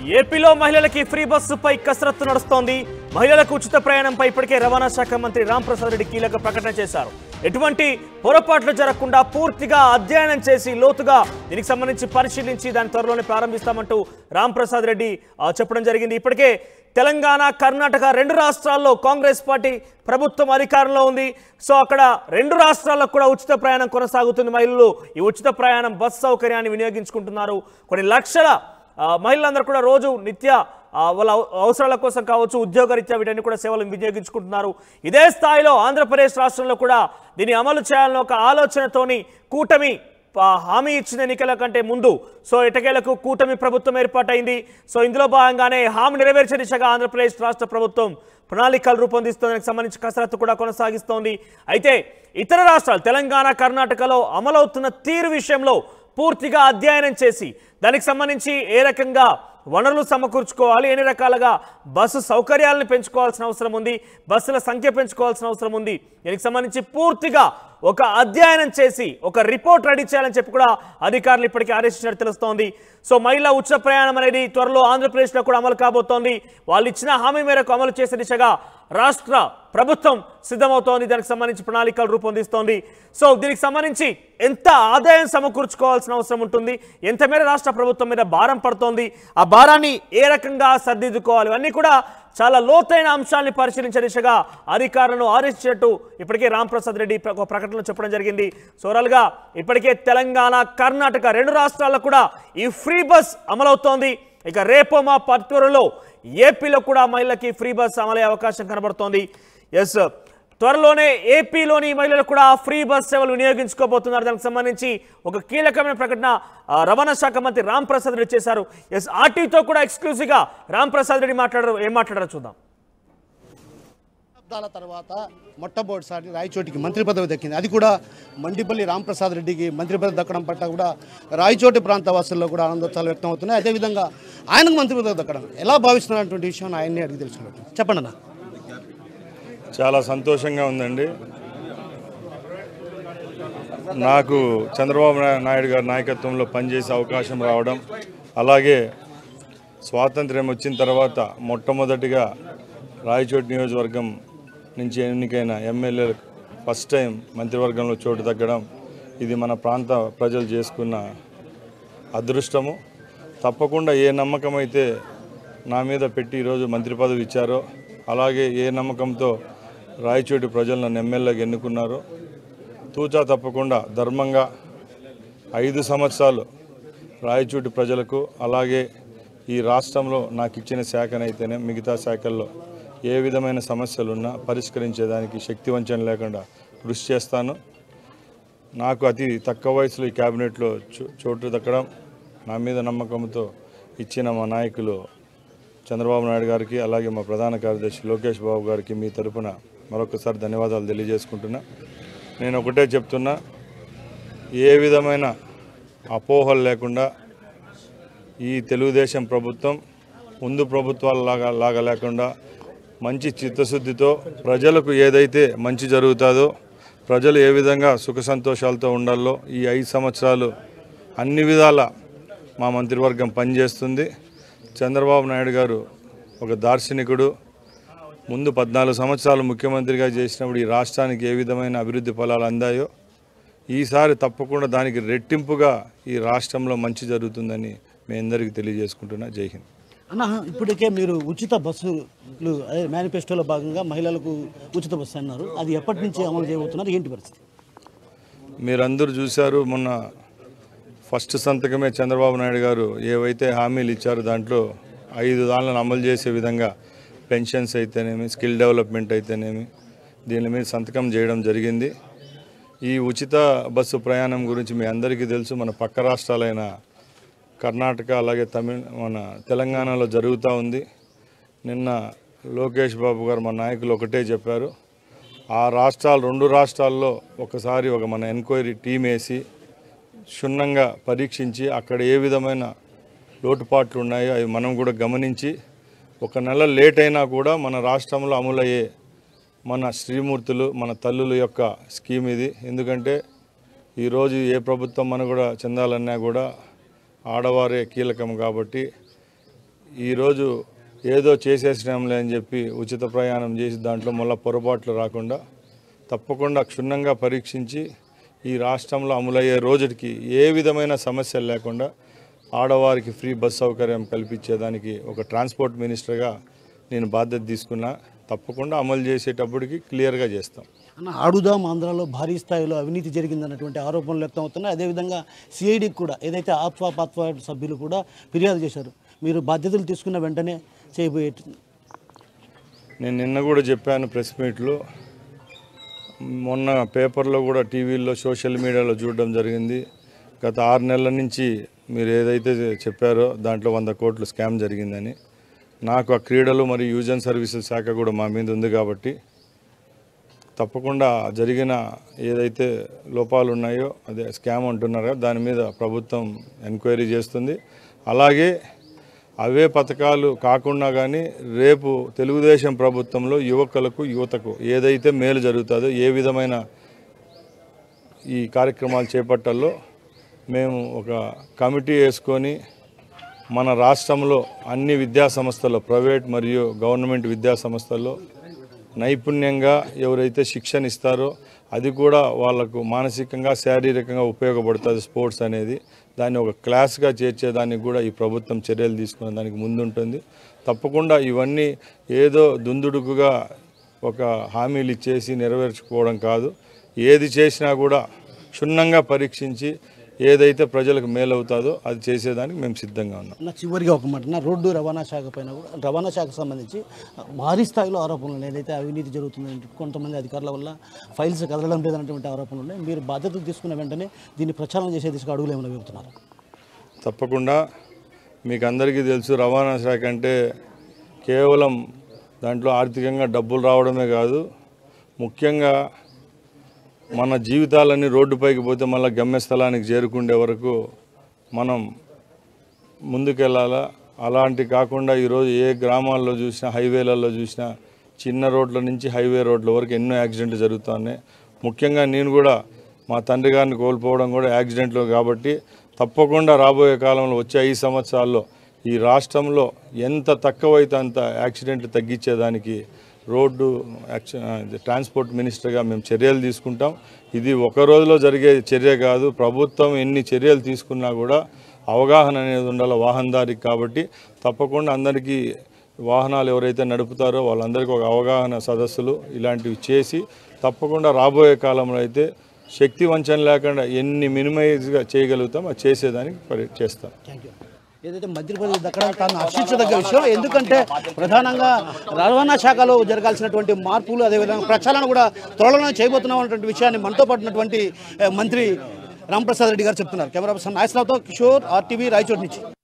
ఏపీలో మహిళలకి ఫ్రీ బస్సుపై కసరత్తు నడుస్తోంది మహిళలకు ఉచిత ప్రయాణంపై ఇప్పటికే రవాణా శాఖ మంత్రి రాంప్రసాద్ రెడ్డి కీలక ప్రకటన చేశారు ఎటువంటి పొరపాట్లు జరగకుండా పూర్తిగా అధ్యయనం చేసి లోతుగా దీనికి సంబంధించి పరిశీలించి దాని త్వరలోనే ప్రారంభిస్తామంటూ రాంప్రసాద్ రెడ్డి ఆ, చెప్పడం జరిగింది ఇప్పటికే తెలంగాణ కర్ణాటక రెండు రాష్ట్రాల్లో కాంగ్రెస్ పార్టీ ప్రభుత్వం అధికారంలో ఉంది సో అక్కడ రెండు రాష్ట్రాల్లో కూడా ఉచిత ప్రయాణం కొనసాగుతుంది మహిళలు ఈ ఉచిత ప్రయాణం బస్ సౌకర్యాన్ని వినియోగించుకుంటున్నారు కొన్ని లక్షల ఆ, మహిళలందరూ కూడా రోజు నిత్య ఆ, వాళ్ళ అవ- అవసరాల కోసం కావచ్చు ఉద్యోగరీత్యా వీటన్ని కూడా సేవలు వినియోగించుకుంటున్నారు ఇదే స్థాయిలో ఆంధ్రప్రదేశ్ రాష్ట్రంలో కూడా దీన్ని అమలు చేయాలని ఒక ఆలోచనతోని కూటమి ఆ, హామీ ఇచ్చిన ఎన్నికల కంటే ముందు సో ఎటకేలకు కూటమి ప్రభుత్వం ఏర్పాటైంది సో ఇందులో భాగంగానే హామీ నెరవేర్చే దిశగా ఆంధ్రప్రదేశ్ రాష్ట్ర ప్రభుత్వం ప్రణాళికలు రూపొందిస్తోందానికి సంబంధించి కసరత్తు కూడా కొనసాగిస్తోంది అయితే ఇతర రాష్ట్రాలు తెలంగాణ కర్ణాటకలో అమలవుతున్న తీరు విషయంలో పూర్తిగా అధ్యయనం చేసి దానికి సంబంధించి ఏ రకంగా వనరులు సమకూర్చుకోవాలి ఎన్ని రకాలుగా బస్సు సౌకర్యాలను పెంచుకోవాల్సిన అవసరం ఉంది బస్సుల సంఖ్య పెంచుకోవాల్సిన అవసరం ఉంది దీనికి సంబంధించి పూర్తిగా ఒక అధ్యయనం చేసి ఒక రిపోర్ట్ రెడీ చేయాలని చెప్పి కూడా అధికారులు ఇప్పటికే ఆదేశించినట్టు తెలుస్తోంది సో మహిళా ఉచిత ప్రయాణం అనేది త్వరలో ఆంధ్రప్రదేశ్లో కూడా అమలు కాబోతోంది వాళ్ళు ఇచ్చిన హామీ మేరకు అమలు చేసే దిశగా రాష్ట్ర ప్రభుత్వం సిద్ధమవుతోంది దానికి సంబంధించి ప్రణాళికలు రూపొందిస్తోంది సో దీనికి సంబంధించి ఎంత ఆదాయం సమకూర్చుకోవాల్సిన అవసరం ఉంటుంది ఎంత మేర రాష్ట్ర ప్రభుత్వం మీద భారం పడుతోంది ఆ భారాన్ని ఏ రకంగా సర్దిద్దుకోవాలి ఇవన్నీ కూడా చాలా లోతైన అంశాన్ని పరిశీలించే దిశగా అధికారులను ఆదేశించినట్టు ఇప్పటికే రాంప్రసాద్ రెడ్డి ప్ర- ఒక ప్రకటనలో చెప్పడం జరిగింది సోరల్గా ఇప్పటికే తెలంగాణ కర్ణాటక రెండు రాష్ట్రాల్లో కూడా ఈ ఫ్రీ బస్ అమలవుతోంది ఇక రేపో మా పత్వరలో ఏపీలో కూడా మహిళలకి ఫ్రీ బస్ అమలయ్యే అవకాశం కనబడుతోంది ఎస్ త్వరలోనే ఏపీలోని మహిళలు కూడా ఫ్రీ బస్ సేవలు వినియోగించుకోబోతున్నారు దానికి సంబంధించి ఒక కీలకమైన ప్రకటన ఆ, రవాణా శాఖ మంత్రి రామ్ ప్రసాద్ రెడ్డి చేశారు ఎస్ ఆర్టీతో కూడా ఎక్స్క్లూజివ్గా రామ్ ప్రసాద్ రెడ్డి మాట్లాడారు ఏం మాట్లాడారో చూద్దాం శతాబ్దాల తర్వాత మొట్టమొదటిసారి రాయచోటికి మంత్రి పదవి దక్కింది అది కూడా మండిపల్లి రాంప్రసాద్ రెడ్డికి మంత్రి పదవి దక్కడం పట్ల కూడా రాయచోటి ప్రాంత వాసుల్లో కూడా ఆనందోత్సాహాలు వ్యక్తం అవుతున్నాయి అదేవిధంగా ఆయనకు మంత్రి పదవి దక్కడం ఎలా భావిస్తున్నటువంటి విషయం ఆయన్ని అడిగి తెలుసుకున్నట్టు చెప్పండి అన్న చాలా సంతోషంగా ఉందండి నాకు చంద్రబాబు నా- నాయుడు గారి నాయకత్వంలో పనిచేసే అవకాశం రావడం అలాగే స్వాతంత్ర్యం వచ్చిన తర్వాత మొట్టమొదటిగా రాయచోటి నియోజకవర్గం నుంచి ఎన్నికైన ఎమ్మెల్యే ఫస్ట్ టైం మంత్రివర్గంలో చోటు తగ్గడం ఇది మన ప్రాంత ప్రజలు చేసుకున్న అదృష్టము తప్పకుండా ఏ నమ్మకం అయితే నా మీద పెట్టి ఈరోజు మంత్రి పదవి ఇచ్చారో అలాగే ఏ నమ్మకంతో రాయచోటి ప్రజలు నన్ను ఎమ్మెల్యేగా ఎన్నుకున్నారో తూచా తప్పకుండా ధర్మంగా ఐదు సంవత్సరాలు రాయచోటి ప్రజలకు అలాగే ఈ రాష్ట్రంలో నాకు ఇచ్చిన శాఖనైతేనే మిగతా శాఖల్లో ఏ విధమైన సమస్యలున్నా పరిష్కరించేదానికి శక్తివంచన లేకుండా కృషి చేస్తాను నాకు అతి తక్కువ వయసులో ఈ క్యాబినెట్లో చో- చోటు దక్కడం నా మీద నమ్మకంతో ఇచ్చిన మా నాయకులు చంద్రబాబు నాయుడు గారికి అలాగే మా ప్రధాన కార్యదర్శి లోకేష్ బాబు గారికి మీ తరపున మరొకసారి ధన్యవాదాలు తెలియజేసుకుంటున్నా నేను ఒకటే చెప్తున్నా ఏ విధమైన అపోహలు లేకుండా ఈ తెలుగుదేశం ప్రభుత్వం ముందు ప్రభుత్వాల లాగా లాగా లేకుండా మంచి చిత్తశుద్ధితో ప్రజలకు ఏదైతే మంచి జరుగుతుందో ప్రజలు ఏ విధంగా సుఖ సంతోషాలతో ఉండాలో ఈ ఐదు సంవత్సరాలు అన్ని విధాల మా మంత్రివర్గం పనిచేస్తుంది చంద్రబాబు నాయుడు గారు ఒక దార్శనికుడు ముందు పద్నాలుగు సంవత్సరాలు ముఖ్యమంత్రిగా చేసినప్పుడు ఈ రాష్ట్రానికి ఏ విధమైన అభివృద్ధి ఫలాలు అందాయో ఈసారి తప్పకుండా దానికి రెట్టింపుగా ఈ రాష్ట్రంలో మంచి జరుగుతుందని మీ అందరికీ తెలియజేసుకుంటున్నా జై హింద్ అన్న ఇప్పటికే మీరు ఉచిత బస్సులు అదే మేనిఫెస్టోలో భాగంగా మహిళలకు ఉచిత బస్సు అన్నారు అది ఎప్పటి నుంచి అమలు చేయబోతున్నారు ఏంటి పరిస్థితి మీరందరూ చూశారు మొన్న ఫస్ట్ సంతకమే చంద్రబాబు నాయుడు గారు ఏవైతే హామీలు ఇచ్చారో దాంట్లో ఐదు దానిలను అమలు చేసే విధంగా పెన్షన్స్ అయితేనేమి స్కిల్ డెవలప్మెంట్ అయితేనేమి దీని మీద సంతకం చేయడం జరిగింది ఈ ఉచిత బస్సు ప్రయాణం గురించి మీ అందరికీ తెలుసు మన పక్క రాష్ట్రాలైన కర్ణాటక అలాగే తమిళ మన తెలంగాణలో జరుగుతూ ఉంది నిన్న లోకేష్ బాబు గారు మన నాయకులు ఒకటే చెప్పారు ఆ రాష్ట్రాలు రెండు రాష్ట్రాల్లో ఒకసారి ఒక మన ఎంక్వైరీ టీం వేసి క్షుణ్ణంగా పరీక్షించి అక్కడ ఏ విధమైన లోటుపాట్లు ఉన్నాయో అవి మనం కూడా గమనించి ఒక నెల లేట్ అయినా కూడా మన రాష్ట్రంలో అమలయ్యే మన శ్రీమూర్తులు మన తల్లుల యొక్క స్కీమ్ ఇది ఎందుకంటే ఈరోజు ఏ ప్రభుత్వం మన కూడా చెందాలన్నా కూడా ఆడవారే కీలకం కాబట్టి ఈరోజు ఏదో చేసేసినాంలే అని చెప్పి ఉచిత ప్రయాణం చేసి దాంట్లో మళ్ళీ పొరపాట్లు రాకుండా తప్పకుండా క్షుణ్ణంగా పరీక్షించి ఈ రాష్ట్రంలో అమలయ్యే రోజుకి ఏ విధమైన సమస్యలు లేకుండా ఆడవారికి ఫ్రీ బస్ సౌకర్యం కల్పించేదానికి ఒక ట్రాన్స్పోర్ట్ మినిస్టర్గా నేను బాధ్యత తీసుకున్నా తప్పకుండా అమలు చేసేటప్పటికి క్లియర్గా చేస్తాం అన్న ఆడుదాం ఆంధ్రాలో భారీ స్థాయిలో అవినీతి జరిగిందన్నటువంటి ఆరోపణలు వ్యక్తం అవుతున్నాయి అదేవిధంగా సిఐడికి కూడా ఏదైతే ఆత్వా పాత్వా సభ్యులు కూడా ఫిర్యాదు చేశారు మీరు బాధ్యతలు తీసుకున్న వెంటనే చేయబోయే నేను నిన్న కూడా చెప్పాను ప్రెస్ మీట్లో మొన్న పేపర్లో కూడా టీవీల్లో సోషల్ మీడియాలో చూడడం జరిగింది గత ఆరు నెలల నుంచి మీరు ఏదైతే చెప్పారో దాంట్లో వంద కోట్లు స్కామ్ జరిగిందని నాకు ఆ క్రీడలు మరియు యూజ్ అండ్ సర్వీసెస్ శాఖ కూడా మా మీద ఉంది కాబట్టి తప్పకుండా జరిగిన ఏదైతే లోపాలు ఉన్నాయో అదే స్కామ్ అంటున్నారో దాని మీద ప్రభుత్వం ఎంక్వైరీ చేస్తుంది అలాగే అవే పథకాలు కాకుండా కానీ రేపు తెలుగుదేశం ప్రభుత్వంలో యువకులకు యువతకు ఏదైతే మేలు జరుగుతుందో ఏ విధమైన ఈ కార్యక్రమాలు చేపట్టాలో మేము ఒక కమిటీ వేసుకొని మన రాష్ట్రంలో అన్ని విద్యా సంస్థల్లో ప్రైవేట్ మరియు గవర్నమెంట్ విద్యా సంస్థల్లో నైపుణ్యంగా ఎవరైతే శిక్షణ ఇస్తారో అది కూడా వాళ్ళకు మానసికంగా శారీరకంగా ఉపయోగపడుతుంది స్పోర్ట్స్ అనేది దాన్ని ఒక క్లాస్గా చేర్చేదానికి కూడా ఈ ప్రభుత్వం చర్యలు తీసుకునే దానికి ముందుంటుంది తప్పకుండా ఇవన్నీ ఏదో దుందుడుకుగా ఒక హామీలు ఇచ్చేసి నెరవేర్చుకోవడం కాదు ఏది చేసినా కూడా క్షుణ్ణంగా పరీక్షించి ఏదైతే ప్రజలకు మేలవుతుందో అది చేసేదానికి మేము సిద్ధంగా ఉన్నాం నా చివరిగా ఒక మాట నా రోడ్డు రవాణా శాఖ పైన కూడా రవాణా శాఖకు సంబంధించి భారీ స్థాయిలో ఆరోపణలు ఉన్నాయి ఏదైతే అవినీతి జరుగుతుందని కొంతమంది అధికారుల వల్ల ఫైల్స్ కదలడం లేదన్నటువంటి ఆరోపణలు ఉన్నాయి మీరు బాధ్యతలు తీసుకున్న వెంటనే దీన్ని ప్రచారం చేసే దిశగా అడుగులు ఏమైనా వెళ్తున్నారు తప్పకుండా మీకు అందరికీ తెలుసు రవాణా శాఖ అంటే కేవలం దాంట్లో ఆర్థికంగా డబ్బులు రావడమే కాదు ముఖ్యంగా మన జీవితాలన్నీ రోడ్డుపైకి పోతే మళ్ళీ గమ్యస్థలానికి చేరుకుండే వరకు మనం ముందుకెళ్ళాలా అలాంటి కాకుండా ఈరోజు ఏ గ్రామాల్లో చూసినా హైవేలలో చూసినా చిన్న రోడ్ల నుంచి హైవే రోడ్ల వరకు ఎన్నో యాక్సిడెంట్లు జరుగుతున్నాయి ముఖ్యంగా నేను కూడా మా తండ్రి గారిని కోల్పోవడం కూడా యాక్సిడెంట్లు కాబట్టి తప్పకుండా రాబోయే కాలంలో వచ్చే ఐదు సంవత్సరాల్లో ఈ రాష్ట్రంలో ఎంత తక్కువైతే అంత యాక్సిడెంట్లు తగ్గించేదానికి రోడ్డు యాక్షన్ ట్రాన్స్పోర్ట్ మినిస్టర్గా మేము చర్యలు తీసుకుంటాం ఇది ఒక రోజులో జరిగే చర్య కాదు ప్రభుత్వం ఎన్ని చర్యలు తీసుకున్నా కూడా అవగాహన అనేది ఉండాలి వాహనదారికి కాబట్టి తప్పకుండా అందరికీ వాహనాలు ఎవరైతే నడుపుతారో వాళ్ళందరికీ ఒక అవగాహన సదస్సులు ఇలాంటివి చేసి తప్పకుండా రాబోయే కాలంలో అయితే శక్తి వంచన లేకుండా ఎన్ని మినిమైజ్గా చేయగలుగుతాం అది చేసేదానికి పరి చేస్తాం థ్యాంక్ యూ ఏదైతే మంత్రి పదవి దక్కడం తాను హర్షించదగ్గ విషయం ఎందుకంటే ప్రధానంగా రవాణా శాఖలో జరగాల్సినటువంటి మార్పులు అదేవిధంగా ప్రక్షాళన కూడా త్వరలోనే చేయబోతున్నాం అన్నటువంటి విషయాన్ని మనతో పడినటువంటి మంత్రి రాంప్రసాద్ రెడ్డి గారు చెప్తున్నారు కెమెరా పర్సన్ నాయస్రావుతో కిషోర్ ఆర్టీవీ రాయచోటి నుంచి